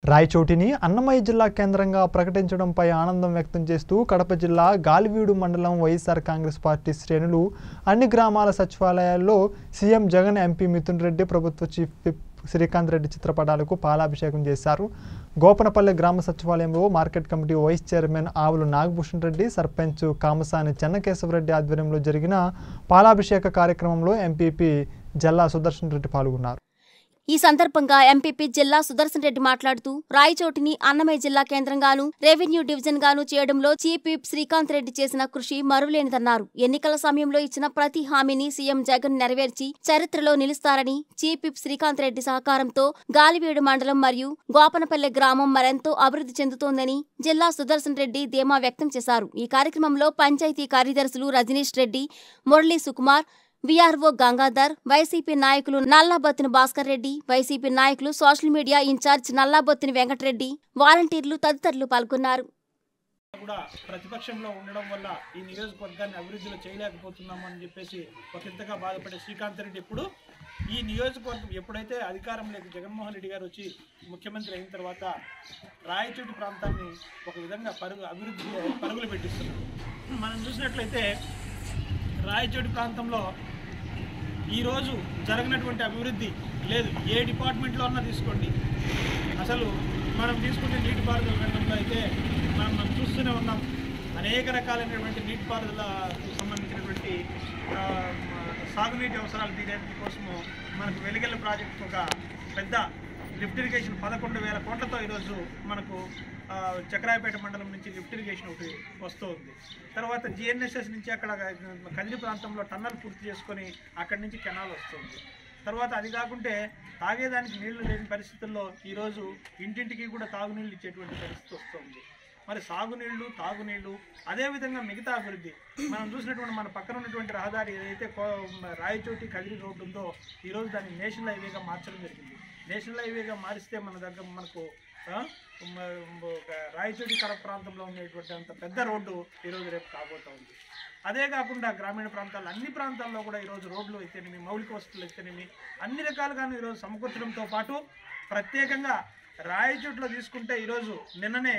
రాయచోటిని అన్నమయ్య జిల్లా కేంద్రంగా ప్రకటించడంపై ఆనందం వ్యక్తం చేస్తూ కడప జిల్లా గాలివీడు మండలం వైఎస్ఆర్ కాంగ్రెస్ పార్టీ శ్రేణులు అన్ని గ్రామాల సచివాలయాల్లో సీఎం జగన్ ఎంపీ మిథున్ రెడ్డి ప్రభుత్వ చీఫ్ విప్ శ్రీకాంత్ రెడ్డి చిత్రపటాలకు పాలాభిషేకం చేశారు గోపనపల్లి గ్రామ సచివాలయంలో మార్కెట్ కమిటీ వైస్ చైర్మన్ ఆవులు నాగభూషణ్ రెడ్డి సర్పంచ్ కామసాని చెన్నకేశవరెడ్డి ఆధ్వర్యంలో జరిగిన పాలాభిషేక కార్యక్రమంలో ఎంపీపీ జల్లా సుదర్శన్ రెడ్డి పాల్గొన్నారు ఈ సందర్భంగా ఎంపీపీ జిల్లా సుదర్శన్ రెడ్డి మాట్లాడుతూ రాయచోటిని అన్నమయ్య జిల్లా కేంద్రంగాను రెవెన్యూ డివిజన్ గాను చేయడంలో చీఫ్ విప్ శ్రీకాంత్ రెడ్డి చేసిన కృషి మరువలేనిదన్నారు ఎన్నికల సమయంలో ఇచ్చిన ప్రతి హామీని సీఎం జగన్ నెరవేర్చి చరిత్రలో నిలుస్తారని చీఫ్ విప్ శ్రీకాంత్ రెడ్డి సహకారంతో గాలివీడు మండలం మరియు గోపనపల్లె గ్రామం మరెంతో అభివృద్ధి చెందుతోందని జిల్లా సుదర్శన్ రెడ్డి ధీమా వ్యక్తం చేశారు ఈ కార్యక్రమంలో పంచాయతీ కార్యదర్శులు రజనీష్ రెడ్డి మురళీ సుకుమార్ విఆర్ఓ గంగాధర్ వైసీపీ నాయకులు నల్లాబొత్తిన భాస్కర్ రెడ్డి వైసీపీ నాయకులు social media incharge Nallabothina Venkatareddy వాలంటీర్లు తదితరులు పాల్గొన్నారు కూడా ప్రతిపక్షంలో ఉండడం వల్ల ఈ నియోజకవర్గాన్ని అభివృద్ధిలో చేయలేకపోతున్నాము అని చెప్పేసి ఒక ఇంతగా బాధపడే శ్రీకాంత్ రెడ్డి ఇప్పుడు ఈ నియోజకవర్గం ఎప్పుడైతే అధికారంలోకి జగన్మోహన్ రెడ్డి గారు వచ్చి ముఖ్యమంత్రి అయిన తర్వాత రాయచోటి ప్రాంతాన్ని ఒక విధంగా పరుగు అభివృద్ధిలో పరుగులు పెట్టిస్తున్నారు మనం చూసినట్లయితే రాయచోటి ప్రాంతంలో ఈరోజు జరగనటువంటి అభివృద్ధి లేదు ఏ డిపార్ట్మెంట్లో అన్నా తీసుకోండి అసలు మనం తీసుకుంటే నీటిపారుదల రంగంలో అయితే మనం మనం చూస్తూనే ఉన్నాం అనేక రకాలైనటువంటి నీటిపారుదలకు సంబంధించినటువంటి ఆ, సాగునీటి అవసరాలు తీరేందుకు కోసము మనకు వెలిగెల్ల ప్రాజెక్టు ఒక పెద్ద లిఫ్ట్ ఇరిగేషన్ పదకొండు వేల కోట్లతో ఈరోజు మనకు ఆ, చక్రాయపేట మండలం నుంచి లిఫ్ట్ ఇరిగేషన్ ఒకటి వస్తూ ఉంది తర్వాత జిఎన్ఎస్ఎస్ నుంచి అక్కడ కదిరి ప్రాంతంలో టన్నల్ పూర్తి చేసుకొని అక్కడి నుంచి కెనాల్ వస్తుంది తర్వాత అది కాకుంటే తాగేదానికి నీళ్లు లేని పరిస్థితుల్లో ఈరోజు ఇంటింటికి కూడా తాగునీళ్ళు ఇచ్చేటువంటి పరిస్థితి వస్తుంది మరి సాగునీళ్లు తాగునీళ్లు అదేవిధంగా మిగతా అభివృద్ధి మనం చూసినటువంటి మన పక్కన ఉన్నటువంటి రహదారి ఏదైతే కో- రాయచోటి కదిరి రోడ్డు ఉందో ఈరోజు దాన్ని నేషనల్ హైవేగా మార్చడం జరిగింది నేషనల్ హైవేగా మారిస్తే మన దగ్గర మనకు ఆ, మ- ఒక రాయచోటి కడప ప్రాంతంలో ఉండేటువంటి అంత పెద్ద రోడ్డు ఈరోజు రేపు కాబోతా ఉంది అదే కాకుండా గ్రామీణ ప్రాంతాల్లో అన్ని ప్రాంతాల్లో కూడా ఈరోజు రోడ్లు అయితేనేమి మౌలిక వసతులు అయితేనేమి అన్ని రకాలుగాను ఈరోజు సమకూర్చడంతో పాటు ప్రత్యేకంగా రాయచోట్లో తీసుకుంటే ఈరోజు నిన్ననే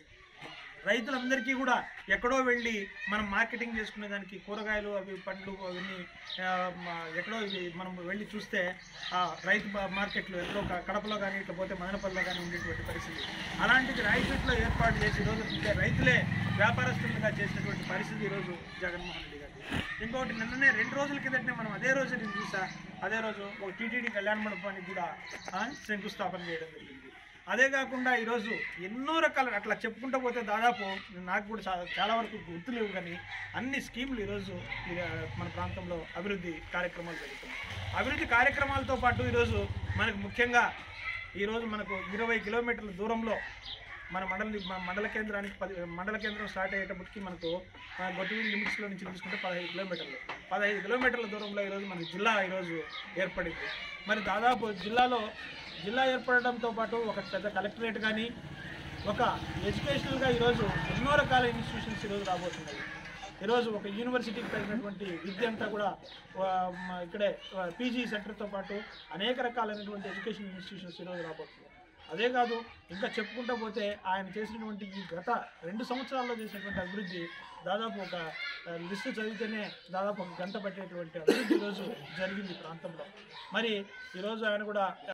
రైతులందరికీ కూడా ఎక్కడో వెళ్ళి మనం మార్కెటింగ్ చేసుకునే దానికి కూరగాయలు అవి పండ్లు అవన్నీ ఆ, మ- ఎక్కడో ఇవి మనం వెళ్ళి చూస్తే ఆ రైతు బా- మార్కెట్లు ఎక్కడో క- కడపలో కానీ ఇట్లా పోతే మదనపల్లిలో కానీ ఉండేటువంటి పరిస్థితి అలాంటిది రాయచోట్లో ఏర్పాటు చేసి ఈరోజు ఇంకా రైతులే వ్యాపారస్తులుగా చేసినటువంటి పరిస్థితి ఈరోజు జగన్మోహన్ రెడ్డి గారు ఇంకొకటి నిన్ననే రెండు రోజుల కిందటనే మనం అదే రోజు నేను చూసా అదే రోజు ఒక టీటీడీ కళ్యాణ మండపానికి కూడా ఆ, శంకుస్థాపన చేయడం జరిగింది అదే కాకుండా ఈరోజు ఎన్నో రకాల అట్లా చెప్పుకుంటూ పోతే దాదాపు నాకు కూడా చా- చాలా వరకు గుర్తులేవు కానీ అన్ని స్కీములు ఈరోజు ఈ, ఆ, మన ప్రాంతంలో అభివృద్ధి కార్యక్రమాలు జరుగుతున్నాయి అభివృద్ధి కార్యక్రమాలతో పాటు ఈరోజు మనకు ముఖ్యంగా ఈరోజు మనకు ఇరవై కిలోమీటర్ల దూరంలో మన మండల మన మండల కేంద్రానికి పది మండల కేంద్రం స్టార్ట్ అయ్యేటప్పటికి మనకు ఆ, గొట్టివీడి లిమిట్స్లో నుంచి తీసుకుంటే పదహైదు కిలోమీటర్లు పదహైదు కిలోమీటర్ల దూరంలో ఈరోజు మనకి జిల్లా ఈరోజు ఏర్పడింది మరి దాదాపు జిల్లాలో జిల్లా ఏర్పడడంతో పాటు ఒక పెద్ద కలెక్టరేట్ కానీ ఒక ఎడ్యుకేషనల్గా ఈరోజు ఎన్నో రకాల ఇన్స్టిట్యూషన్స్ ఈరోజు రాబోతున్నాయి ఈరోజు ఒక యూనివర్సిటీకి తగినటువంటి విద్య అంతా కూడా ఆ, మ, ఇక్కడే పీజీ సెంటర్తో పాటు అనేక రకాలైనటువంటి ఎడ్యుకేషన్ ఇన్స్టిట్యూషన్స్ ఈరోజు రాబోతున్నాయి అదే కాదు ఇంకా చెప్పుకుంటూ పోతే ఆయన చేసినటువంటి ఈ గత రెండు సంవత్సరాల్లో చేసినటువంటి అభివృద్ధి దాదాపు ఒక ఆ, లిస్టు చదివితేనే దాదాపు ఒక గంట పట్టేటువంటి అభివృద్ధి ఈరోజు జరిగింది ఈ ప్రాంతంలో మరి ఈరోజు ఆయన కూడా